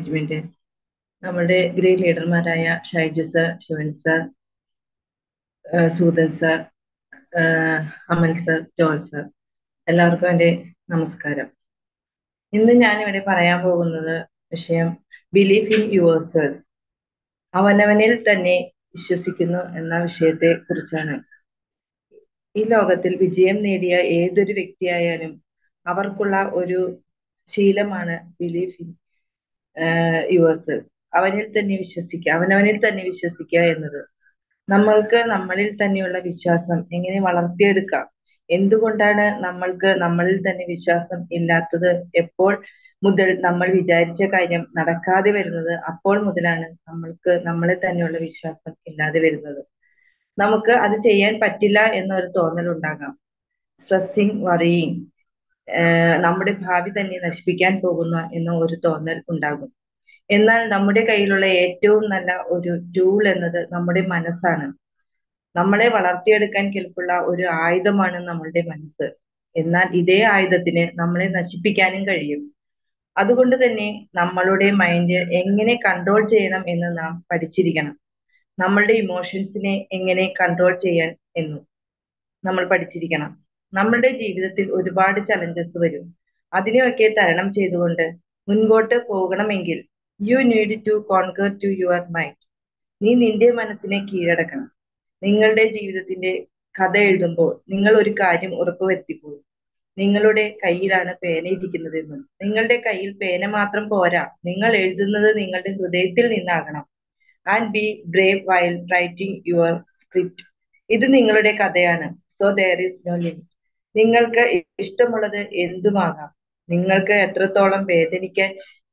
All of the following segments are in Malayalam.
മാനേജ്മെന്റ് നമ്മുടെ ഗ്രേറ്റ് ലീഡർമാരായ Shaiju sir Shivan sir Sudan sir Amal sir Jol sir എല്ലാവർക്കും എൻ്റെ നമസ്കാരം ഇന്ന് ഞാൻ ഇവിടെ പറയാൻ പോകുന്നത് വിഷയം ബിലീഫ് ഇൻ യുവർ സെൽഫ് അവനവനിൽ തന്നെ വിശ്വസിക്കുന്നു എന്ന വിഷയത്തെ കുറിച്ചാണ് ഈ ലോകത്തിൽ വിജയം നേടിയ ഏതൊരു വ്യക്തിയായാലും അവർക്കുള്ള ഒരു ശീലമാണ് ബിലീഫ് ഇൻ യുവർ സെൽഫ് അവനിൽ തന്നെ വിശ്വസിക്കുക അവനവനിൽ തന്നെ വിശ്വസിക്കുക എന്നത് നമ്മൾക്ക് നമ്മളിൽ തന്നെയുള്ള വിശ്വാസം എങ്ങനെ വളർത്തിയെടുക്കാം എന്തുകൊണ്ടാണ് നമ്മൾക്ക് നമ്മളിൽ തന്നെ വിശ്വാസം ഇല്ലാത്തത് എപ്പോൾ മുതൽ നമ്മൾ വിചാരിച്ച കാര്യം നടക്കാതെ വരുന്നത് അപ്പോൾ മുതലാണ് നമ്മൾക്ക് നമ്മളെ തന്നെയുള്ള വിശ്വാസം ഇല്ലാതെ വരുന്നത് നമുക്ക് അത് ചെയ്യാൻ പറ്റില്ല എന്നൊരു തോന്നൽ ഉണ്ടാകാം സ്ട്രെസ്സിങ് വറിയിങ് നമ്മുടെ ഭാവി തന്നെ നശിപ്പിക്കാൻ പോകുന്ന എന്ന ഒരു തോന്നൽ ഉണ്ടാകും എന്നാൽ നമ്മുടെ കയ്യിലുള്ള ഏറ്റവും നല്ല ഒരു ടൂൾ എന്നത് നമ്മുടെ മനസ്സാണ് നമ്മളെ വളർത്തിയെടുക്കാൻ കെൽപ്പുള്ള ഒരു ആയുധമാണ് നമ്മളുടെ മനസ്സ് എന്നാൽ ഇതേ ആയുധത്തിന് നമ്മളെ നശിപ്പിക്കാനും കഴിയും അതുകൊണ്ട് തന്നെ നമ്മളുടെ മൈൻഡ് എങ്ങനെ കൺട്രോൾ ചെയ്യണം എന്ന് നാം പഠിച്ചിരിക്കണം നമ്മളുടെ ഇമോഷൻസിനെ എങ്ങനെ കൺട്രോൾ ചെയ്യാൻ എന്നും നമ്മൾ പഠിച്ചിരിക്കണം നമ്മളുടെ ജീവിതത്തിൽ ഒരുപാട് ചലഞ്ചസ് വരും അതിനെയൊക്കെ തരണം ചെയ്തുകൊണ്ട് മുൻപോട്ട് പോകണമെങ്കിൽ you need to conquer to your mind നീ നിന്റെ മനസ്സിനെ കീഴടക്കണം നിങ്ങളുടെ ജീവിതത്തിന്റെ കഥ എഴുതുമ്പോൾ നിങ്ങൾ ഒരു കാര്യം ഉറപ്പുവരുത്തിപ്പോയി നിങ്ങളുടെ കയ്യിലാണ് പേന ഇരിക്കുന്നതെന്നും നിങ്ങളുടെ കയ്യിൽ പേന മാത്രം പോരാ നിങ്ങൾ എഴുതുന്നത് നിങ്ങളുടെ ഹൃദയത്തിൽ നിന്നാകണം and be brave while writing your script ഇത് നിങ്ങളുടെ കഥയാണ് so there is no limit നിങ്ങൾക്ക് ഇഷ്ടമുള്ളത് എന്തുമാകാം നിങ്ങൾക്ക് എത്രത്തോളം വേദനിക്കാൻ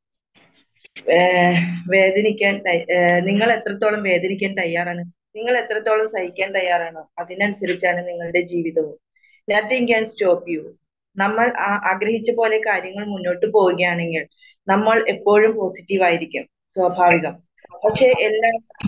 വേദനിക്കാൻ നിങ്ങൾ എത്രത്തോളം വേദനിക്കാൻ തയ്യാറാണ് നിങ്ങൾ എത്രത്തോളം സഹിക്കാൻ തയ്യാറാണോ അതിനനുസരിച്ചാണ് നിങ്ങളുടെ ജീവിതവും നത്തിങ് ക്യാൻ സ്റ്റോപ്പ് യു നമ്മൾ ആഗ്രഹിച്ച പോലെ കാര്യങ്ങൾ മുന്നോട്ട് പോവുകയാണെങ്കിൽ നമ്മൾ എപ്പോഴും പോസിറ്റീവ് ആയിരിക്കും സ്വാഭാവികം പക്ഷെ എല്ലാ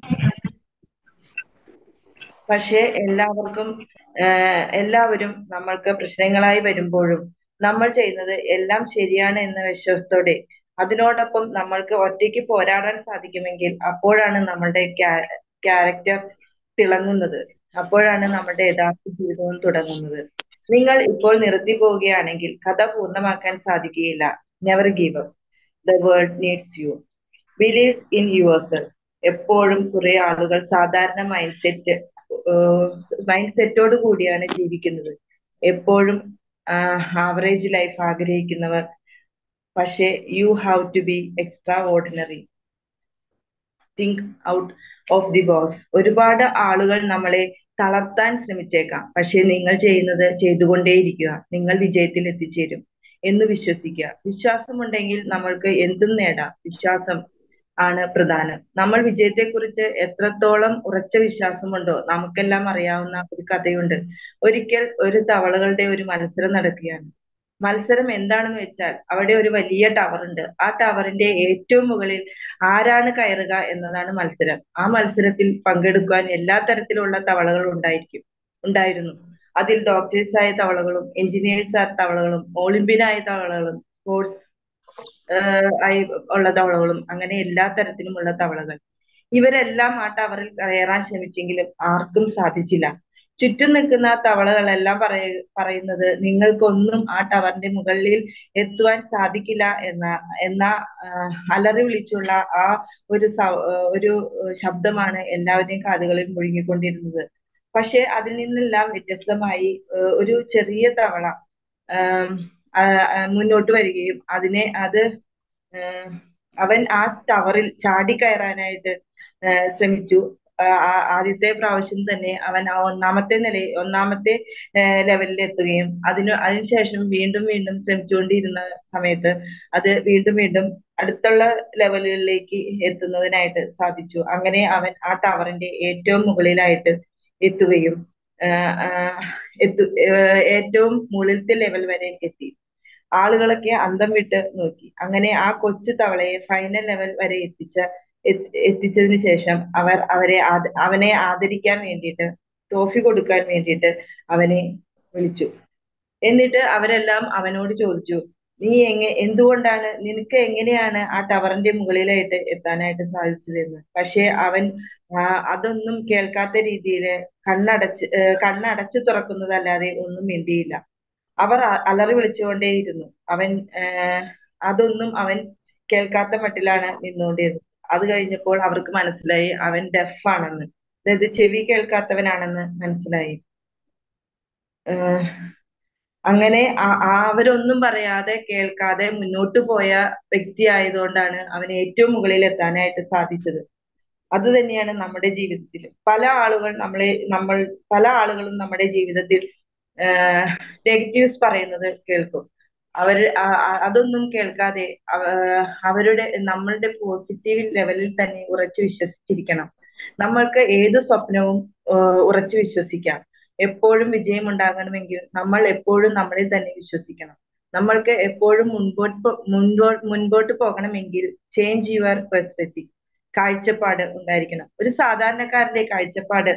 പക്ഷെ എല്ലാവർക്കും എല്ലാവരും നമ്മൾക്ക് പ്രശ്നങ്ങളായി വരുമ്പോഴും നമ്മൾ ചെയ്യുന്നത് എല്ലാം ശരിയാണ് എന്ന വിശ്വാസത്തോടെ അതിനോടൊപ്പം നമ്മൾക്ക് ഒറ്റയ്ക്ക് പോരാടാൻ സാധിക്കുമെങ്കിൽ അപ്പോഴാണ് നമ്മളുടെ ക്യാരക്ടർ തിളങ്ങുന്നത് അപ്പോഴാണ് നമ്മുടെ യഥാർത്ഥ ജീവിതവും തുടങ്ങുന്നത് നിങ്ങൾ ഇപ്പോൾ നിർത്തി പോവുകയാണെങ്കിൽ കഥ പൂർണ്ണമാക്കാൻ സാധിക്കുകയില്ല never give up the world needs you believe in yourself എപ്പോഴും കുറെ ആളുകൾ സാധാരണ മൈൻഡ് സെറ്റ് മൈൻഡ് സെറ്റോട് കൂടിയാണ് ജീവിക്കുന്നത് എപ്പോഴും ആവറേജ് ലൈഫ് ആഗ്രഹിക്കുന്നവർ പക്ഷേ you have to be extraordinary think out of the box ഒരുപാട് ആളുകൾ നമ്മളെ തളർത്താൻ ശ്രമിച്ചേക്കാം പക്ഷെ നിങ്ങൾ ചെയ്യുന്നത് ചെയ്തുകൊണ്ടേയിരിക്കുക നിങ്ങൾ വിജയത്തിൽ എത്തിച്ചേരും എന്ന് വിശ്വസിക്കുക വിശ്വാസമുണ്ടെങ്കിൽ നമ്മൾക്ക് എന്തും നേടാം വിശ്വാസം ആണ് പ്രധാനം നമ്മൾ വിജയത്തെക്കുറിച്ച് എത്രത്തോളം ഉറച്ച വിശ്വാസമുണ്ടോ നമുക്കെല്ലാം അറിയാവുന്ന ഒരു കഥയുണ്ട് ഒരിക്കൽ ഒരു തവളകളുടെ ഒരു മത്സരം നടക്കുകയാണ് മത്സരം എന്താണെന്ന് വെച്ചാൽ അവിടെ ഒരു വലിയ ടവർ ഉണ്ട് ആ ടവറിന്റെ ഏറ്റവും മുകളിൽ ആരാണ് കയറുക എന്നതാണ് മത്സരം ആ മത്സരത്തിൽ പങ്കെടുക്കാൻ എല്ലാ തരത്തിലുള്ള തവളകളും ഉണ്ടായിരിക്കും ഉണ്ടായിരുന്നു അതിൽ ഡോക്ടേഴ്സ് ആയ തവളകളും എഞ്ചിനീയേഴ്സ് ആയ തവളകളും ഒളിമ്പ്യനായ തവളകളും സ്പോർട്സ് ആയി ഉള്ള തവളകളും അങ്ങനെ എല്ലാ തരത്തിലുമുള്ള തവളകൾ ഇവരെല്ലാം ആ ടവറിൽ കയറാൻ ശ്രമിച്ചെങ്കിലും ആർക്കും സാധിച്ചില്ല ചുറ്റും നിൽക്കുന്ന തവളകളെല്ലാം പറയ പറയുന്നത് നിങ്ങൾക്കൊന്നും ആ ടവറിന്റെ മുകളിൽ എത്തുവാൻ സാധിക്കില്ല എന്ന എന്ന അലറി വിളിച്ചുള്ള ആ ഒരു ഒരു ശബ്ദമാണ് എല്ലാവരുടെയും കാതുകളിൽ മുഴുകിക്കൊണ്ടിരുന്നത് പക്ഷെ അതിൽ നിന്നെല്ലാം വ്യത്യസ്തമായി ഒരു ചെറിയ തവള മുന്നോട്ട് വരികയും അതിനെ അത് അവൻ ആ ടവറിൽ ചാടിക്കയറാനായിട്ട് ശ്രമിച്ചു ആദ്യത്തെ പ്രാവശ്യം തന്നെ അവൻ ആ ഒന്നാമത്തെ നില ഒന്നാമത്തെ ലെവലിൽ എത്തുകയും അതിന് അതിനുശേഷം വീണ്ടും വീണ്ടും ശ്രമിച്ചുകൊണ്ടിരുന്ന സമയത്ത് അത് വീണ്ടും വീണ്ടും അടുത്തുള്ള ലെവലുകളിലേക്ക് എത്തുന്നതിനായിട്ട് സാധിച്ചു അങ്ങനെ അവൻ ആ ടവറിന്റെ ഏറ്റവും മുകളിലായിട്ട് എത്തുകയും എത്തു ഏറ്റവും മുകളിലത്തെ ലെവൽ വരെ എത്തി ആളുകളൊക്കെ അന്തം വിട്ട് നോക്കി അങ്ങനെ ആ കൊച്ചു തവളയെ ഫൈനൽ ലെവൽ വരെ എത്തിച്ച എത്തിച്ചതിന് ശേഷം അവർ അവരെ അവനെ ആദരിക്കാൻ വേണ്ടിയിട്ട് ട്രോഫി കൊടുക്കാൻ വേണ്ടിയിട്ട് അവനെ വിളിച്ചു എന്നിട്ട് അവരെല്ലാം അവനോട് ചോദിച്ചു നീ എങ്ങ എന്തുകൊണ്ടാണ് നിനക്ക് എങ്ങനെയാണ് ആ ടവറിന്റെ മുകളിലായിട്ട് എത്താനായിട്ട് സാധിച്ചതെന്ന് പക്ഷെ അവൻ ആ, അതൊന്നും കേൾക്കാത്ത രീതിയിൽ കണ്ണടച്ച് ഏഹ് കണ്ണടച്ചു തുറക്കുന്നതല്ലാതെ ഒന്നും മിണ്ടിയില്ല അവർ അ- അലറി വിളിച്ചുകൊണ്ടേയിരുന്നു അവൻ ഏഹ് അതൊന്നും അവൻ കേൾക്കാത്ത മട്ടിലാണ് നിന്നുകൊണ്ടിരുന്നത് അത് കഴിഞ്ഞപ്പോൾ അവർക്ക് മനസ്സിലായി അവൻ ഡെഫ് ആണെന്ന് അതായത് ചെവി കേൾക്കാത്തവനാണെന്ന് മനസ്സിലായി ഏഹ് അങ്ങനെ ആ- ആ അവരൊന്നും പറയാതെ കേൾക്കാതെ മുന്നോട്ട് പോയ വ്യക്തി ആയതുകൊണ്ടാണ് അവന് ഏറ്റവും മുകളിൽ എത്താനായിട്ട് സാധിച്ചത് അത് തന്നെയാണ് നമ്മുടെ ജീവിതത്തിൽ പല ആളുകൾ നമ്മളെ നമ്മൾ പല ആളുകളും നമ്മുടെ ജീവിതത്തിൽ നെഗറ്റീവ്സ് പറയുന്നത് കേൾക്കും അവർ അതൊന്നും കേൾക്കാതെ അവ- അവരുടെ നമ്മളുടെ പോസിറ്റീവ് ലെവലിൽ തന്നെ ഉറച്ചു വിശ്വസിച്ചിരിക്കണം നമ്മൾക്ക് ഏത് സ്വപ്നവും ആഹ് ഉറച്ചു വിശ്വസിക്കാം എപ്പോഴും വിജയം ഉണ്ടാകണമെങ്കിൽ നമ്മൾ എപ്പോഴും നമ്മളിൽ തന്നെ വിശ്വസിക്കണം നമ്മൾക്ക് എപ്പോഴും മുൻപോട്ട് പോ- മുൻപോ- മുൻപോട്ട് പോകണമെങ്കിൽ ചേഞ്ച് യുവർ പെർസ്പെക്റ്റീവ് കാഴ്ചപ്പാട് ഉണ്ടായിരിക്കണം ഒരു സാധാരണക്കാരന്റെ കാഴ്ചപ്പാട്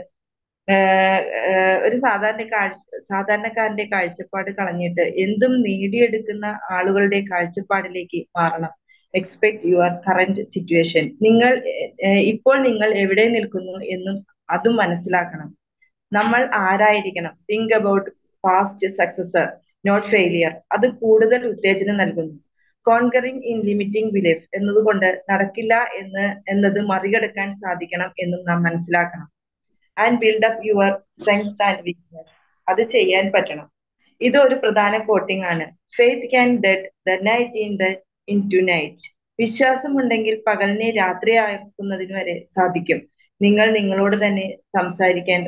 ആഹ് ആഹ് ഒരു സാധാരണ കാഴ്ച സാധാരണക്കാരന്റെ കാഴ്ചപ്പാട് കളഞ്ഞിട്ട് എന്തും നേടിയെടുക്കുന്ന ആളുകളുടെ കാഴ്ചപ്പാടിലേക്ക് മാറണം എക്സ്പെക്ട് യുവർ കറന്റ് സിറ്റുവേഷൻ നിങ്ങൾ ഏഹ് ഇപ്പോൾ നിങ്ങൾ എവിടെ നിൽക്കുന്നു എന്നും അതും മനസ്സിലാക്കണം നമ്മൾ ആരായിരിക്കണം think about past success or not failure അത് കൂടുതൽ ഉത്തേജനം നൽകുന്നു കോൺകറിങ് ഇൻ ലിമിറ്റിംഗ് ബിലീഫ് എന്നതുകൊണ്ട് നടക്കില്ല എന്ന് എന്നത് മറികടക്കാൻ സാധിക്കണം എന്നും നാം മനസ്സിലാക്കണം and build up your strength and weakness അത് ചെയ്യാൻ പറ്റണം ഇത് ഒരു പ്രധാന കോട്ടിംഗ് ആണ് faith can dead the night in the into night വിശ്വാസമുണ്ടെങ്കിൽ പകലിനെ രാത്രിയാക്കുന്നതിന് വരെ സാധിക്കും നിങ്ങൾ നിങ്ങളോട് തന്നെ സംസാരിക്കേണ്ട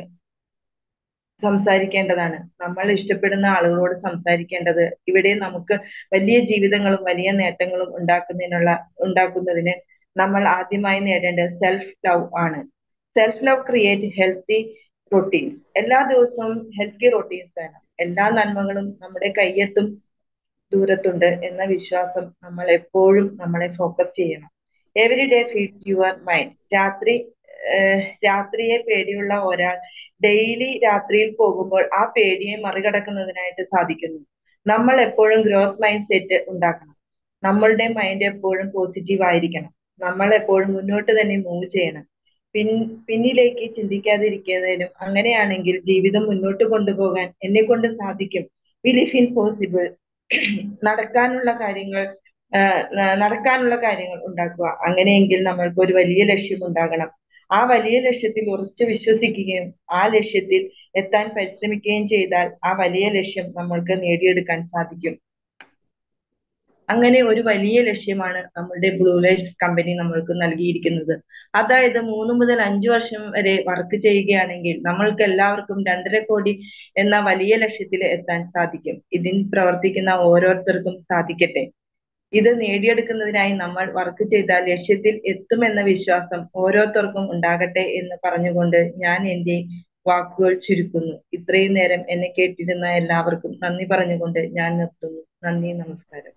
സംസാരിക്കേണ്ടതാണ് നമ്മൾ ഇഷ്ടപ്പെടുന്ന ആളുകളോട് സംസാരിക്കേണ്ടത് ഇവിടെ നമുക്ക് വലിയ ജീവിതങ്ങളും വലിയ നേട്ടങ്ങളും ഉണ്ടാക്കുന്നതിനുള്ള ഉണ്ടാക്കുന്നതിന് നമ്മൾ ആദ്യമായി നേടേണ്ടത് സെൽഫ് ലവ് ആണ് self love create healthy routines എല്ലാ ദിവസവും ഹെൽത്തി റൊട്ടീൻസ് വേണം എല്ലാ നന്മകളും നമ്മുടെ കയ്യെത്തും ദൂരത്തുണ്ട് എന്ന വിശ്വാസം നമ്മൾ എപ്പോഴും നമ്മളെ ഫോക്കസ് ചെയ്യണം every day feed your mind രാത്രി ഏഹ് രാത്രിയെ പേടിയുള്ള ഒരാൾ ഡെയിലി രാത്രിയിൽ പോകുമ്പോൾ ആ പേടിയെ മറികടക്കുന്നതിനായിട്ട് സാധിക്കുന്നു നമ്മൾ എപ്പോഴും ഗ്രോത്ത് മൈൻഡ് സെറ്റ് ഉണ്ടാക്കണം നമ്മളുടെ മൈൻഡ് എപ്പോഴും പോസിറ്റീവ് ആയിരിക്കണം നമ്മൾ എപ്പോഴും മുന്നോട്ട് തന്നെ മൂവ് ചെയ്യണം പിൻ പിന്നിലേക്ക് ചിന്തിക്കാതിരിക്കുന്നതിനും അങ്ങനെയാണെങ്കിൽ ജീവിതം മുന്നോട്ട് കൊണ്ടുപോകാൻ എന്നെ കൊണ്ട് സാധിക്കും ബിലീഫ് ഇൻ പോസിബിൾ നടക്കാനുള്ള കാര്യങ്ങൾ ആഹ് ന- നടക്കാനുള്ള കാര്യങ്ങൾ ഉണ്ടാക്കുക അങ്ങനെയെങ്കിൽ നമ്മൾക്ക് ഒരു വലിയ ലക്ഷ്യം ഉണ്ടാകണം ആ വലിയ ലക്ഷ്യത്തിൽ ഉറച്ചു വിശ്വസിക്കുകയും ആ ലക്ഷ്യത്തിൽ എത്താൻ പരിശ്രമിക്കുകയും ചെയ്താൽ ആ വലിയ ലക്ഷ്യം നമ്മൾക്ക് നേടിയെടുക്കാൻ സാധിക്കും അങ്ങനെ ഒരു വലിയ ലക്ഷ്യമാണ് നമ്മളുടെ ബ്ലൂ ലൈഫ് കമ്പനി നമ്മൾക്ക് നൽകിയിരിക്കുന്നത് അതായത് മൂന്ന് മുതൽ അഞ്ചു വർഷം വരെ വർക്ക് ചെയ്യുകയാണെങ്കിൽ നമ്മൾക്ക് എല്ലാവർക്കും രണ്ടര കോടി എന്ന വലിയ ലക്ഷ്യത്തിൽ എത്താൻ സാധിക്കും ഇതിൽ പ്രവർത്തിക്കുന്ന ഓരോരുത്തർക്കും സാധിക്കട്ടെ ഇത് നേടിയെടുക്കുന്നതിനായി നമ്മൾ വർക്ക് ചെയ്താൽ ലക്ഷ്യത്തിൽ എത്തുമെന്ന വിശ്വാസം ഓരോരുത്തർക്കും ഉണ്ടാകട്ടെ എന്ന് പറഞ്ഞുകൊണ്ട് ഞാൻ എന്റെ വാക്കുകൾ ചുരുക്കുന്നു ഇത്രയും നേരം എന്നെ കേട്ടിരുന്ന എല്ലാവർക്കും നന്ദി പറഞ്ഞുകൊണ്ട് ഞാൻ നിർത്തുന്നു നന്ദി നമസ്കാരം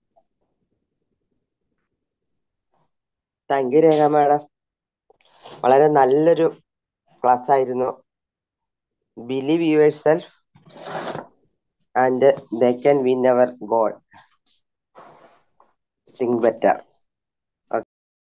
താങ്ക് യു രേഖ മാഡം വളരെ നല്ലൊരു ക്ലാസ് ആയിരുന്നു believe yourself and they can win our goal think better